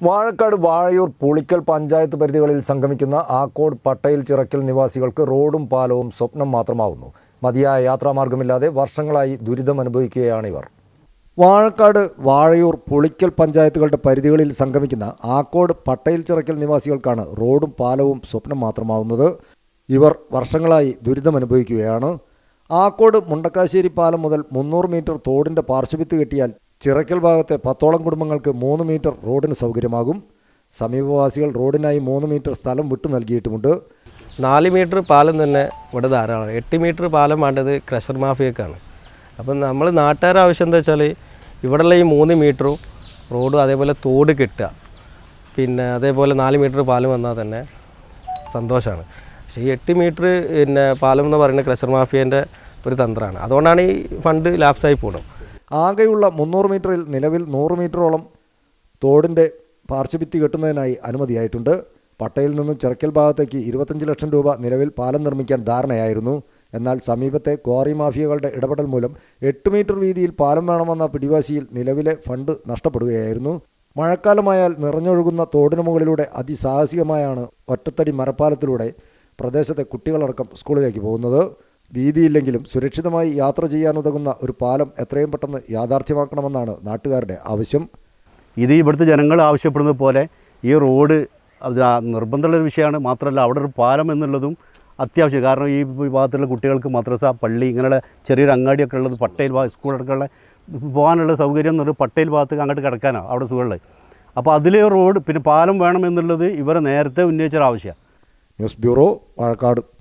വാഴക്കാട് വാഴയൂർ പുളിക്കൽ പഞ്ചായത്ത് പരിധികളിൽ സംഗമിക്കുന്ന ആക്കോട് പട്ടയിൽ ചിറക്കൽ നിവാസികൾക്ക് റോഡും പാലവും സ്വപ്നം മാത്രമാവുന്നു മതിയായ യാത്രാമാർഗമില്ലാതെ വർഷങ്ങളായി ദുരിതം അനുഭവിക്കുകയാണിവർ വാഴക്കാട് വാഴയൂർ പുളിക്കൽ പഞ്ചായത്തുകളുടെ പരിധികളിൽ സംഗമിക്കുന്ന ആക്കോട് പട്ടയിൽ ചിറക്കൽ നിവാസികൾക്കാണ് റോഡും പാലവും സ്വപ്നം മാത്രമാവുന്നത് ഇവർ വർഷങ്ങളായി ദുരിതം അനുഭവിക്കുകയാണ് ആക്കോട് മുണ്ടക്കാശ്ശേരി പാലം മുതൽ മുന്നൂറ് മീറ്റർ തോടിൻ്റെ പാർശ്വഭിത്ത് കെട്ടിയാൽ ചിറക്കൽ ഭാഗത്തെ പത്തോളം കുടുംബങ്ങൾക്ക് മൂന്ന് മീറ്റർ റോഡിന് സൗകര്യമാകും സമീപവാസികൾ റോഡിനായി മൂന്ന് മീറ്റർ സ്ഥലം വിട്ടു നൽകിയിട്ടുമുണ്ട് നാല് മീറ്റർ പാലം തന്നെ ഇവിടെ ധാരാളമാണ് എട്ട് മീറ്റർ പാലം വേണ്ടത് ക്രഷർ മാഫിയക്കാണ് അപ്പം നമ്മൾ നാട്ടുകാരുടെ ആവശ്യം എന്താ വെച്ചാൽ ഇവിടെയുള്ള ഈ മൂന്ന് മീറ്ററും റോഡും അതേപോലെ തോട് കെട്ടുക പിന്നെ അതേപോലെ നാല് മീറ്റർ പാലം വന്നാൽ തന്നെ സന്തോഷമാണ് പക്ഷേ ഈ എട്ട് മീറ്റർ പിന്നെ പാലം എന്ന് പറയുന്നത് ക്രഷർ മാഫിയേൻ്റെ ഒരു തന്ത്രമാണ് അതുകൊണ്ടാണ് ഈ ഫണ്ട് ലാപ്സായി പോകുന്നത് ആകെയുള്ള മുന്നൂറ് മീറ്ററിൽ നിലവിൽ നൂറ് മീറ്ററോളം തോടിൻ്റെ പാർശ്വഭിത്തി കെട്ടുന്നതിനായി അനുമതിയായിട്ടുണ്ട് പട്ടയിൽ നിന്നും ചിറക്കൽ ഭാഗത്തേക്ക് ഇരുപത്തഞ്ച് ലക്ഷം രൂപ നിലവിൽ പാലം നിർമ്മിക്കാൻ ധാരണയായിരുന്നു എന്നാൽ സമീപത്തെ ക്വാറി മാഫിയകളുടെ ഇടപെടൽ മൂലം എട്ട് മീറ്റർ വീതിയിൽ പാലം വേണമെന്ന പിടിവാശിയിൽ നിലവിലെ ഫണ്ട് നഷ്ടപ്പെടുകയായിരുന്നു മഴക്കാലമായാൽ നിറഞ്ഞൊഴുകുന്ന തോടിന് മുകളിലൂടെ അതിസാഹസികമായാണ് ഒറ്റത്തടി മരപ്പാലത്തിലൂടെ പ്രദേശത്തെ കുട്ടികളടക്കം സ്കൂളിലേക്ക് പോകുന്നത് വീതിയില്ലെങ്കിലും സുരക്ഷിതമായി യാത്ര ചെയ്യാനുതകുന്ന ഒരു പാലം എത്രയും പെട്ടെന്ന് യാഥാർത്ഥ്യമാക്കണമെന്നാണ് നാട്ടുകാരുടെ ആവശ്യം ഇത് ഇവിടുത്തെ ജനങ്ങൾ ആവശ്യപ്പെടുന്നത് പോലെ ഈ റോഡ് അത് ആ നിർബന്ധമുള്ളൊരു വിഷയമാണ് മാത്രമല്ല അവിടെ ഒരു പാലം എന്നുള്ളതും അത്യാവശ്യം കാരണം ഈ ഭാഗത്തുള്ള കുട്ടികൾക്ക് മദ്രസ പള്ളി ഇങ്ങനെയുള്ള ചെറിയൊരു അങ്ങാടിയൊക്കെ ഉള്ളത് പട്ടേൽ ഭാഗം സ്കൂളടക്കമുള്ള പോകാനുള്ള സൗകര്യം എന്ന് പറഞ്ഞാൽ പട്ടേൽ ഭാഗത്തേക്ക് അങ്ങോട്ട് കിടക്കാനാണ് അവിടെ സുഖമുള്ളത് അപ്പോൾ അതിലെ റോഡ് പിന്നെ പാലം വേണം എന്നുള്ളത് ഇവരെ നേരത്തെ ഉന്നയിച്ചൊരു ആവശ്യമാണ് ന്യൂസ് ബ്യൂറോ വാഴക്കാട്